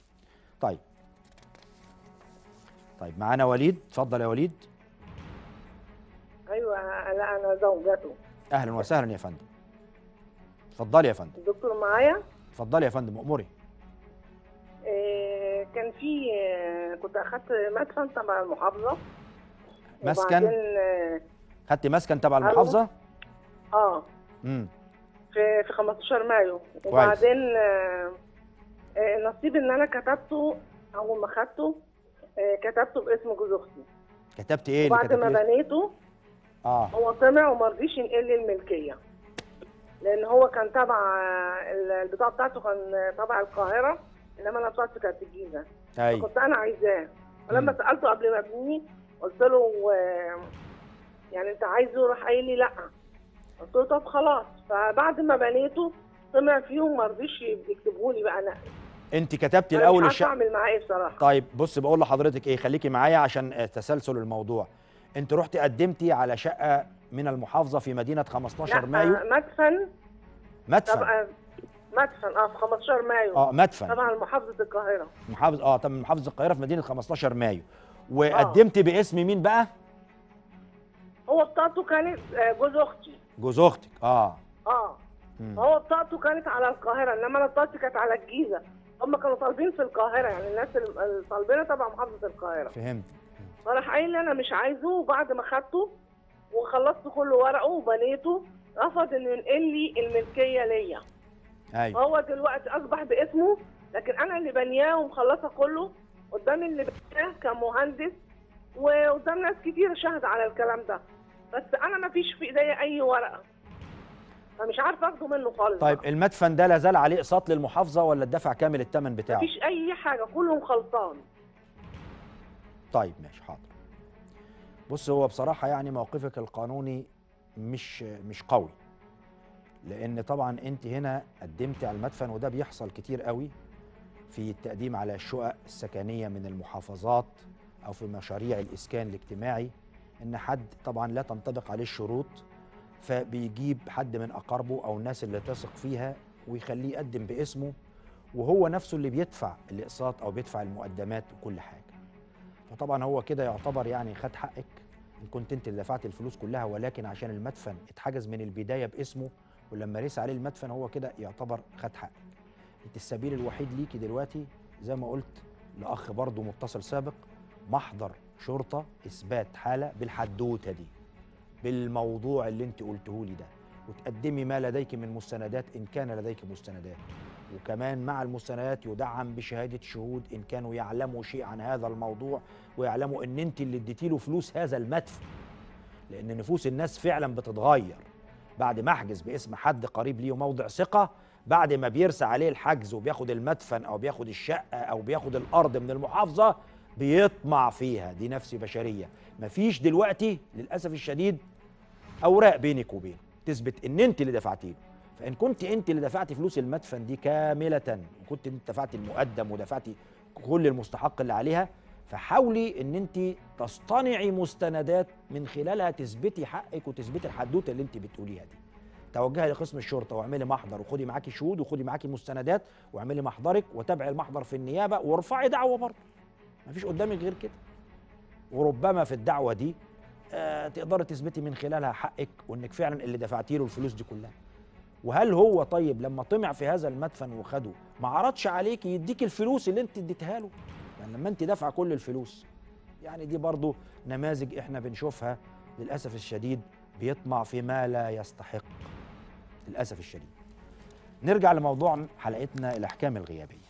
طيب طيب معانا وليد اتفضل يا وليد ايوه لا انا زوجته اهلا وسهلا يا فندم اتفضلي يا فندم الدكتور معايا اتفضلي يا فندم اموري إيه كان في آه، كنت اخدت مسكن تبع المحافظه مسكن وبعدين اه خدتي مسكن تبع ألو؟ المحافظه آه، امم في في 15 مايو وبعدين آه، آه، النصيب ان انا كتبته اول ما خدته آه، كتبته باسم جوز اختي كتبت ايه اللي وبعد ما كتبت بنيته اه هو طمع وما رضيش ينقل لي الملكيه لان هو كان تبع آه، البطاقه بتاعته كان تبع القاهره انما انا بتاعتي كانت الجيزه ايوه كنت انا عايزاه ولما مم. سالته قبل ما ابنيه قلت له آه، يعني انت عايزه راح قايل لي لا قلت له طب خلاص فبعد ما بنيته طمع فيهم ما رضيش يكتبوا لي بقى نقل انت كتبتي أنا الاول مش عارفه الشقه اعمل معاه ايه بصراحه طيب بص بقول لحضرتك ايه خليكي معايا عشان آه، تسلسل الموضوع انت رحتي قدمتي على شقه من المحافظه في مدينه 15 لا مايو آه، مدفن مدفن طبعا مدفن اه في 15 مايو اه مدفن طبعا محافظه القاهره محافظ اه طب من محافظه القاهره في مدينه 15 مايو وقدمتي باسم مين بقى هو بطاقته كانت آه، جوز اختي جوز اختك اه اه مم. هو بطاقته كانت على القاهره انما انا بطاقتي كانت على الجيزه هم كانوا طالبين في القاهره يعني الناس اللي اللي طالبينها تبع محافظه القاهره فهمت فراح قايل لي انا مش عايزه وبعد ما خدته وخلصت كل ورقه وبنيته رفض انه ينقل لي الملكيه ليا ايوه هو دلوقتي اصبح باسمه لكن انا اللي بنياه ومخلصه كله قدام اللي بنياه كمهندس وقدام ناس كتير شهد على الكلام ده بس انا ما فيش في ايديا اي ورقه فمش عارفه اخده منه خالص طيب المدفن ده لا زال عليه اقساط للمحافظه ولا الدفع كامل الثمن بتاعه مفيش اي حاجه كله خلصان طيب ماشي حاضر بص هو بصراحة يعني موقفك القانوني مش مش قوي لأن طبعا أنت هنا قدمتي على المدفن وده بيحصل كتير قوي في التقديم على الشقق السكنية من المحافظات أو في مشاريع الإسكان الاجتماعي إن حد طبعا لا تنطبق عليه الشروط فبيجيب حد من أقاربه أو الناس اللي تثق فيها ويخليه يقدم باسمه وهو نفسه اللي بيدفع الأقساط أو بيدفع المقدمات وكل حاجة فطبعا هو كده يعتبر يعني خد حقك ان كنت انت اللي دفعت الفلوس كلها ولكن عشان المدفن اتحجز من البدايه باسمه ولما ريس عليه المدفن هو كده يعتبر خد حقك انت السبيل الوحيد ليكي دلوقتي زي ما قلت لاخ برضه متصل سابق محضر شرطه اثبات حاله بالحدوته دي بالموضوع اللي انت قلته لي ده وتقدمي ما لديك من مستندات ان كان لديك مستندات وكمان مع المستندات يدعم بشهاده شهود ان كانوا يعلموا شيء عن هذا الموضوع ويعلموا ان انت اللي اديتي له فلوس هذا المدفع لان نفوس الناس فعلا بتتغير بعد ما احجز باسم حد قريب ليه موضع ثقه بعد ما بيرسى عليه الحجز وبياخد المدفن او بياخد الشقه او بياخد الارض من المحافظه بيطمع فيها دي نفس بشريه مفيش دلوقتي للاسف الشديد اوراق بينك وبينه تثبت ان انت اللي دفعتي له فان كنت انت اللي دفعتي فلوس المدفن دي كامله وكنت انت دفعتي المقدم ودفعتي كل المستحق اللي عليها فحاولي ان انت تصطنعي مستندات من خلالها تثبتي حقك وتثبتي الحدوته اللي انت بتقوليها دي توجهي لقسم الشرطه واعملي محضر وخدي معاكي شهود وخدي معاكي مستندات واعملي محضرك وتابعي المحضر في النيابه وارفعي دعوه برضه مفيش قدامك غير كده وربما في الدعوه دي آه تقدري تثبتي من خلالها حقك وانك فعلا اللي دفعتي له الفلوس دي كلها وهل هو طيب لما طمع في هذا المدفن وخده ما عرضش عليك يديك الفلوس اللي انت اديتها له يعني لما انت دافعه كل الفلوس يعني دي برضو نماذج احنا بنشوفها للاسف الشديد بيطمع في ما لا يستحق للاسف الشديد نرجع لموضوع حلقتنا الاحكام الغيابيه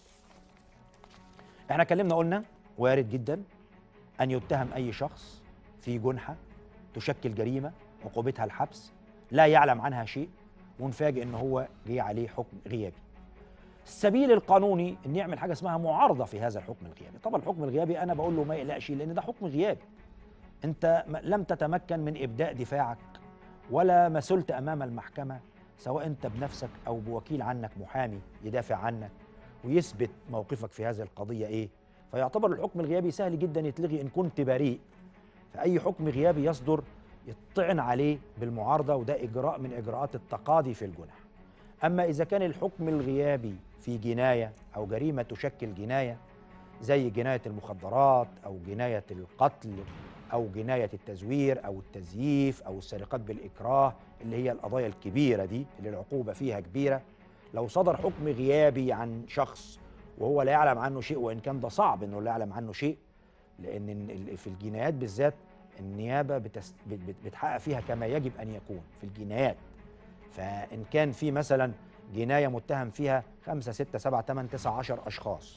احنا اتكلمنا قلنا وارد جدا ان يتهم اي شخص في جنحه تشكل جريمه عقوبتها الحبس لا يعلم عنها شيء ونفاجئ ان هو جه عليه حكم غيابي السبيل القانوني ان يعمل حاجه اسمها معارضه في هذا الحكم الغيابي طبعا الحكم الغيابي انا بقول له ما يقلقش لان ده حكم غيابي انت م- لم تتمكن من ابداء دفاعك ولا مثلت امام المحكمه سواء انت بنفسك او بوكيل عنك محامي يدافع عنك ويثبت موقفك في هذه القضيه ايه فيعتبر الحكم الغيابي سهل جدا يتلغي ان كنت بريء فاي حكم غيابي يصدر يطعن عليه بالمعارضه وده اجراء من اجراءات التقاضي في الجنح اما اذا كان الحكم الغيابي في جنايه او جريمه تشكل جنايه زي جنايه المخدرات او جنايه القتل او جنايه التزوير او التزييف او السرقات بالاكراه اللي هي القضايا الكبيره دي اللي العقوبه فيها كبيره لو صدر حكم غيابي عن شخص وهو لا يعلم عنه شيء وان كان ده صعب انه لا يعلم عنه شيء لان ال- في الجنايات بالذات النيابه بتس بت- بت- بتحقق فيها كما يجب ان يكون في الجنايات فان كان في مثلا جنايه متهم فيها خمسة ستة سبعة ثمانية تسعة عشر أشخاص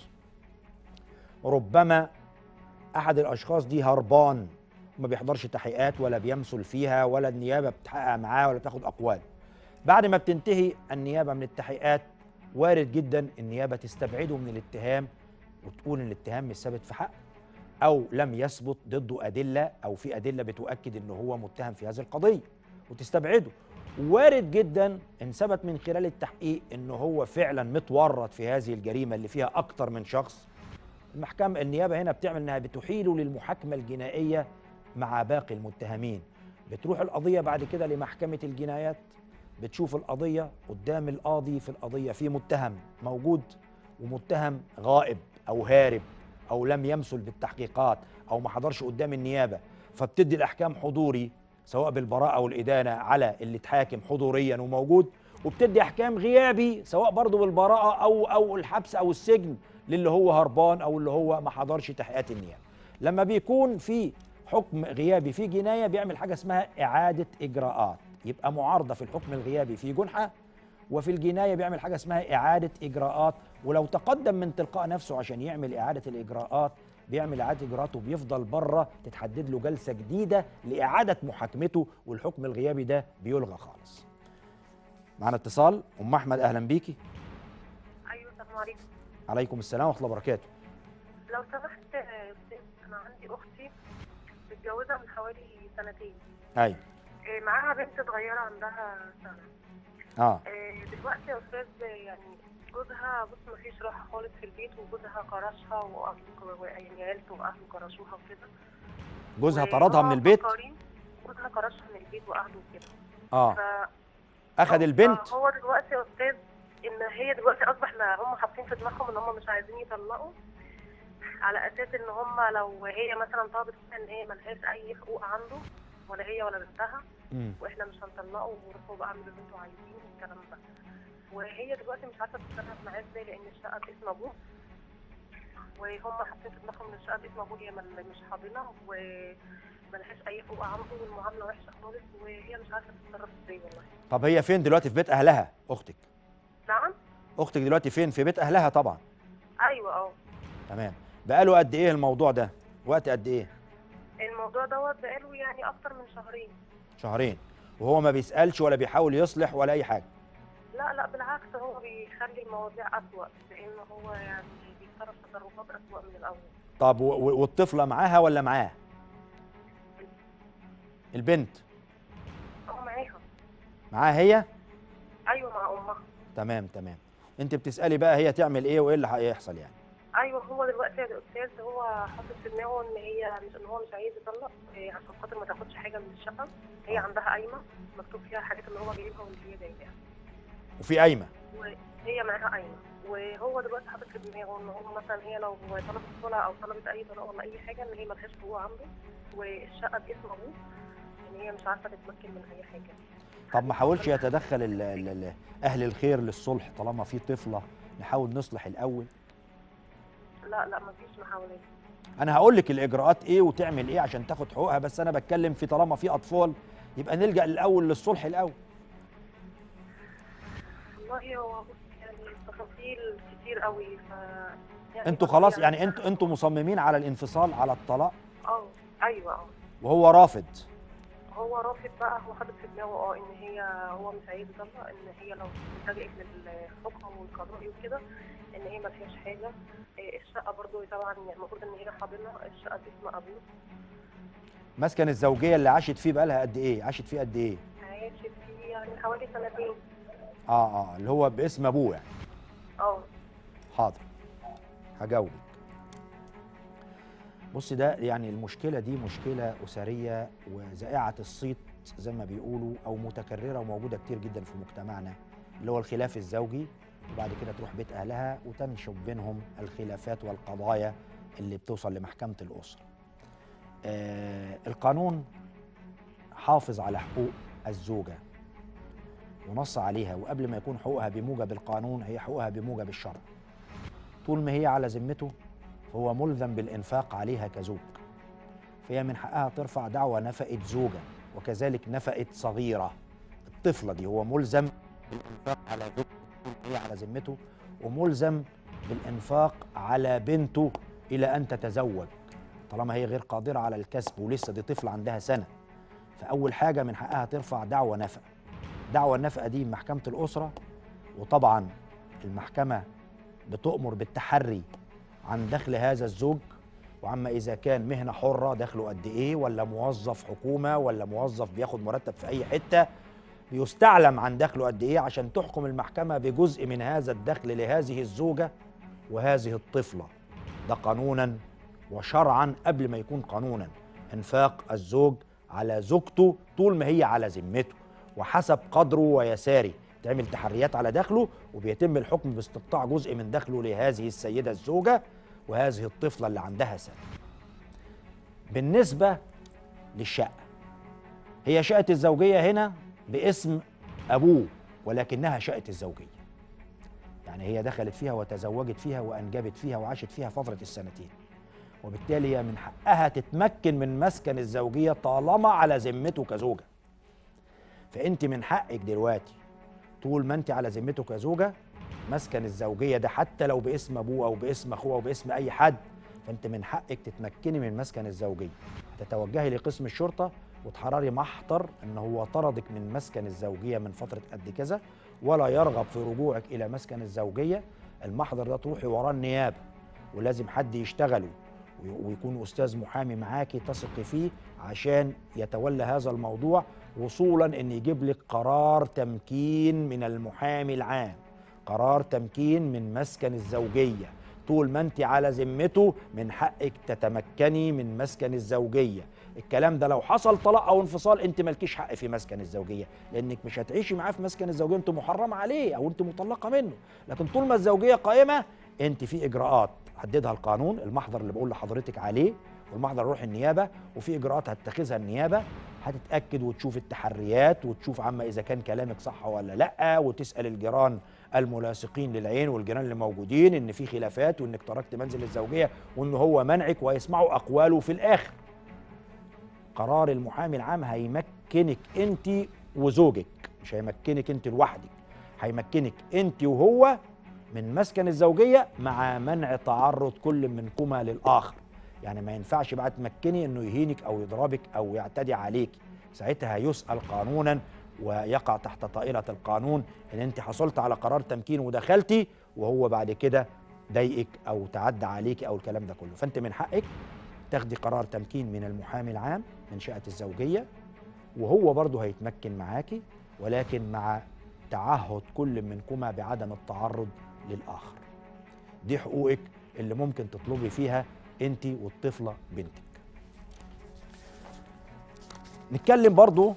ربما أحد الأشخاص دي هربان ما بيحضرش تحقيقات ولا بيمثل فيها ولا النيابة بتحقق معاه ولا بتاخد أقوال بعد ما بتنتهي النيابة من التحقيقات وارد جدا النيابة تستبعده من الاتهام وتقول ان الاتهام مش ثابت في حق او لم يثبت ضده ادله او في ادله بتؤكد ان هو متهم في هذه القضيه وتستبعده وارد جدا ان ثبت من خلال التحقيق ان هو فعلا متورط في هذه الجريمه اللي فيها اكتر من شخص المحكمه النيابه هنا بتعمل انها بتحيله للمحاكمه الجنائيه مع باقي المتهمين بتروح القضيه بعد كده لمحكمه الجنايات بتشوف القضيه قدام القاضي في القضيه في متهم موجود ومتهم غائب او هارب او لم يمثل بالتحقيقات او ما حضرش قدام النيابه فبتدي الاحكام حضوري سواء بالبراءه او الادانه على اللي اتحاكم حضوريا وموجود وبتدي احكام غيابي سواء برضه بالبراءه او او الحبس او السجن للي هو هربان او اللي هو ما حضرش تحقيقات النيابه لما بيكون في حكم غيابي في جنايه بيعمل حاجه اسمها اعاده اجراءات يبقى معارضه في الحكم الغيابي في جنحه وفي الجنايه بيعمل حاجه اسمها اعاده اجراءات ولو تقدم من تلقاء نفسه عشان يعمل اعاده الاجراءات بيعمل اعاده اجراءات وبيفضل بره تتحدد له جلسه جديده لاعاده محاكمته والحكم الغيابي ده بيلغى خالص. معنا اتصال ام احمد اهلا بيكي ايوه السلام عليكم عليكم السلام ورحمه الله وبركاته. لو سمحت يا استاذ انا عندي اختي متجوزه من حوالي سنتين ايوه إيه، معاها بنت صغيره عندها سنه اه إيه، دلوقتي يا استاذ يعني جوزها بص ما فيش راحه خالص في البيت وجوزها كرشها واهله يعني عيلته واهله كرشوها وكده جوزها وهم طردها من البيت مفكرين- جوزها كرشها من البيت واهله وكده اه ف اخذ البنت هو دلوقتي يا استاذ ان هي دلوقتي اصبح لا هم حاطين في دماغهم ان هم مش عايزين يطلقوا على اساس ان هم لو هي مثلا طلبت ان هي ملهاش اي حقوق عنده ولا هي ولا بنتها مم. واحنا مش هنطلقه وروحوا بقى اعملوا اللي انتوا عايزينه والكلام ده وهي دلوقتي مش عارفه تتصرف معاه ازاي لان الشقه باسم ابوه وهم حاطين في دماغهم ان الشقه باسم ابوه هي مل- مش حاضنه و... ملهاش اي حقوق عنده والمعامله وحشه خالص وهي مش عارفه تتصرف ازاي والله طب هي فين دلوقتي في بيت اهلها اختك نعم اختك دلوقتي فين في بيت اهلها طبعا ايوه اه تمام بقاله قد ايه الموضوع ده وقت قد ايه الموضوع دوت بقاله يعني اكتر من شهرين شهرين وهو ما بيسالش ولا بيحاول يصلح ولا اي حاجه لا لا بالعكس هو بيخلي المواضيع اسوأ لان هو يعني بيتصرف تصرفات اسوأ من الاول طب و- و- والطفله معاها ولا معاه البنت هو معاها معاها هي ايوه مع امها تمام تمام انت بتسالي بقى هي تعمل ايه وايه اللي هيحصل يعني ايوه هو دلوقتي يا استاذ هو حاطط في دماغه ان هي مش ان هو مش عايز يطلق إيه، عشان خاطر ما تاخدش حاجه من الشقه هي عندها قايمه مكتوب فيها الحاجات اللي هو جايبها واللي هي جايباها وفي قايمه وهي معاها قايمه وهو دلوقتي حاطط في دماغه ان هو مثلا هي لو طلبت صلع او طلبت اي طلاق ولا اي حاجه ان هي ملهاش حقوق عنده والشقه باسم ابوه ان هي مش عارفه تتمكن من اي حاجه طب ما حاولش يتدخل ال ال ال اهل الخير للصلح طالما في طفله نحاول نصلح الاول لا لا مفيش محاولات انا هقول لك الاجراءات ايه وتعمل ايه عشان تاخد حقوقها بس انا بتكلم في طالما في اطفال يبقى نلجا الاول للصلح الاول والله هو بص يعني التفاصيل كتير قوي ف يعني انتوا برضه خلاص يعني انتوا انتوا مصممين على الانفصال على الطلاق اه ايوه اه وهو رافض هو رافض بقى هو حاطط في دماغه اه ان هي هو مش عايز يطلق ان هي لو لجأت للحكم والقضائي وكده ان هي ما فيهاش حاجه إيه، الشقه برضو طبعا يعني المفروض ان هي حاضنه الشقه باسم ابوه مسكن الزوجيه اللي عاشت فيه بقالها قد ايه عاشت فيه قد ايه عايش فيه يعني حوالي سنتين اه اه اللي هو باسم ابوه يعني اه حاضر هجاوبك بص ده يعني المشكله دي مشكله اسريه وذائعه الصيت زي ما بيقولوا او متكرره وموجوده كتير جدا في مجتمعنا اللي هو الخلاف الزوجي وبعد كده تروح بيت اهلها وتنشب بينهم الخلافات والقضايا اللي بتوصل لمحكمه الاسره. آه القانون حافظ على حقوق الزوجه ونص عليها وقبل ما يكون حقوقها بموجب القانون هي حقوقها بموجب الشرع. طول ما هي على ذمته فهو ملزم بالإنفاق عليها كزوج فهي من حقها ترفع دعوى نفقة زوجة وكذلك نفقة صغيرة الطفلة دي هو ملزم بالإنفاق على زوجته طول ما هي على ذمته وملزم بالإنفاق على بنته إلى أن تتزوج طالما هي غير قادرة على الكسب ولسه دي طفلة عندها سنة فأول حاجة من حقها ترفع دعوى نفقة دعوى النفقة دي من محكمة الأسرة وطبعا المحكمة بتؤمر بالتحري عن دخل هذا الزوج وعما اذا كان مهنه حره دخله قد ايه ولا موظف حكومه ولا موظف بياخد مرتب في اي حته يستعلم عن دخله قد ايه عشان تحكم المحكمه بجزء من هذا الدخل لهذه الزوجه وهذه الطفله ده قانونا وشرعا قبل ما يكون قانونا انفاق الزوج على زوجته طول ما هي على ذمته وحسب قدره ويساره تعمل تحريات على دخله وبيتم الحكم باستقطاع جزء من دخله لهذه السيدة الزوجة وهذه الطفلة اللي عندها سنة بالنسبة للشقة هي شقة الزوجية هنا باسم أبوه ولكنها شقة الزوجية يعني هي دخلت فيها وتزوجت فيها وأنجبت فيها وعاشت فيها فترة السنتين وبالتالي هي من حقها تتمكن من مسكن الزوجية طالما على ذمته كزوجة فأنت من حقك دلوقتي طول ما انت على ذمته كزوجه مسكن الزوجيه ده حتى لو باسم ابوه او باسم اخوه او باسم اي حد فانت من حقك تتمكني من مسكن الزوجيه تتوجهي لقسم الشرطه وتحرري محضر ان هو طردك من مسكن الزوجيه من فتره قد كذا ولا يرغب في رجوعك الى مسكن الزوجيه المحضر ده تروحي وراه النيابه ولازم حد يشتغله وي- ويكون استاذ محامي معاكي تثقي فيه عشان يتولى هذا الموضوع وصولا ان يجيب لك قرار تمكين من المحامي العام قرار تمكين من مسكن الزوجيه طول ما انت على ذمته من حقك تتمكني من مسكن الزوجيه الكلام ده لو حصل طلاق او انفصال انت مالكيش حق في مسكن الزوجيه لانك مش هتعيشي معاه في مسكن الزوجيه انت محرمه عليه او انت مطلقه منه لكن طول ما الزوجيه قائمه انت في اجراءات حددها القانون المحضر اللي بقول لحضرتك عليه والمحضر يروح النيابه وفي اجراءات هتتخذها النيابه هتتاكد وتشوف التحريات وتشوف عما اذا كان كلامك صح ولا لا وتسال الجيران الملاصقين للعين والجيران اللي موجودين ان في خلافات وانك تركت منزل الزوجيه وان هو منعك ويسمعوا اقواله في الاخر قرار المحامي العام هيمكنك انت وزوجك مش هيمكنك انت لوحدك هيمكنك انت وهو من مسكن الزوجيه مع منع تعرض كل منكما للاخر يعني ما ينفعش بقى تمكني انه يهينك او يضربك او يعتدي عليك ساعتها هيسال قانونا ويقع تحت طائله القانون ان انت حصلت على قرار تمكين ودخلتي وهو بعد كده ضايقك او تعدى عليك او الكلام ده كله فانت من حقك تاخدي قرار تمكين من المحامي العام من شأة الزوجية وهو برضه هيتمكن معاكي ولكن مع تعهد كل منكما بعدم التعرض للآخر دي حقوقك اللي ممكن تطلبي فيها انت والطفلة بنتك نتكلم برضه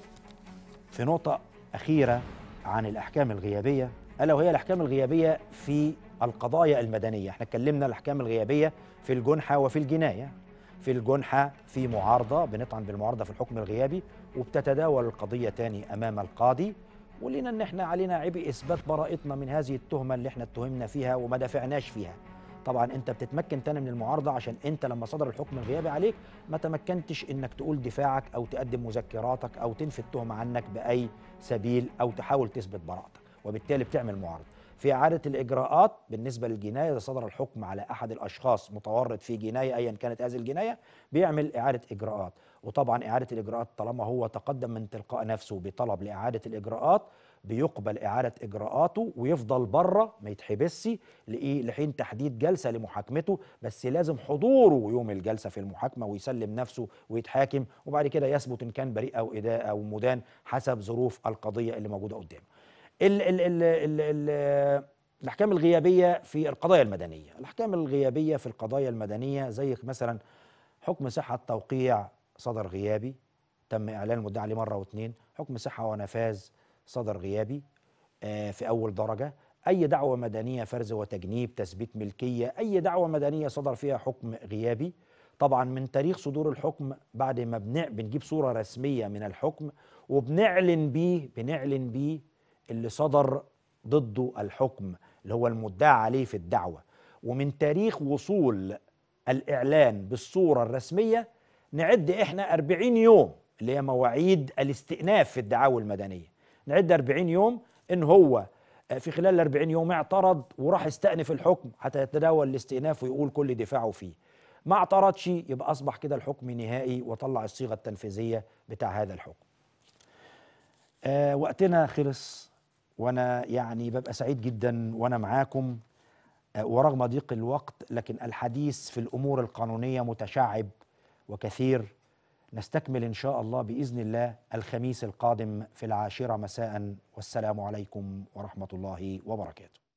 في نقطة أخيرة عن الأحكام الغيابية ألا وهي الأحكام الغيابية في القضايا المدنية احنا اتكلمنا الأحكام الغيابية في الجنحة وفي الجناية في الجنحة في معارضة بنطعن بالمعارضة في الحكم الغيابي وبتتداول القضية تاني أمام القاضي ولنا ان احنا علينا عبء اثبات براءتنا من هذه التهمه اللي احنا اتهمنا فيها وما دافعناش فيها طبعا انت بتتمكن تاني من المعارضه عشان انت لما صدر الحكم الغيابي عليك ما تمكنتش انك تقول دفاعك او تقدم مذكراتك او تنفي التهمه عنك باي سبيل او تحاول تثبت براءتك وبالتالي بتعمل معارضه في إعادة الإجراءات بالنسبة للجناية إذا صدر الحكم على أحد الأشخاص متورط في جناية أيا كانت هذه الجناية بيعمل إعادة إجراءات وطبعا إعادة الإجراءات طالما هو تقدم من تلقاء نفسه بطلب لإعادة الإجراءات بيقبل إعادة إجراءاته ويفضل بره ما يتحبسش لإيه لحين تحديد جلسة لمحاكمته بس لازم حضوره يوم الجلسة في المحاكمة ويسلم نفسه ويتحاكم وبعد كده يثبت إن كان بريء أو إداء أو مدان حسب ظروف القضية اللي موجودة قدامه ال ال ال ال ال الاحكام الغيابيه في القضايا المدنيه الاحكام الغيابيه في القضايا المدنيه زي مثلا حكم صحه توقيع صدر غيابي تم اعلان المدعي عليه مره واثنين حكم صحه ونفاذ صدر غيابي آه في اول درجه اي دعوه مدنيه فرز وتجنيب تثبيت ملكيه اي دعوه مدنيه صدر فيها حكم غيابي طبعا من تاريخ صدور الحكم بعد ما بنع بنجيب صوره رسميه من الحكم وبنعلن بيه بنعلن بيه اللي صدر ضده الحكم اللي هو المدعى عليه في الدعوة ومن تاريخ وصول الإعلان بالصورة الرسمية نعد إحنا 40 يوم اللي هي مواعيد الاستئناف في الدعاوى المدنية نعد 40 يوم إن هو في خلال ال 40 يوم اعترض وراح يستأنف الحكم حتى يتداول الاستئناف ويقول كل دفاعه فيه ما اعترضش يبقى أصبح كده الحكم نهائي وطلع الصيغة التنفيذية بتاع هذا الحكم آه وقتنا خلص وانا يعني ببقى سعيد جدا وانا معاكم آه ورغم ضيق الوقت لكن الحديث في الامور القانونيه متشعب وكثير نستكمل ان شاء الله باذن الله الخميس القادم في العاشره مساء والسلام عليكم ورحمه الله وبركاته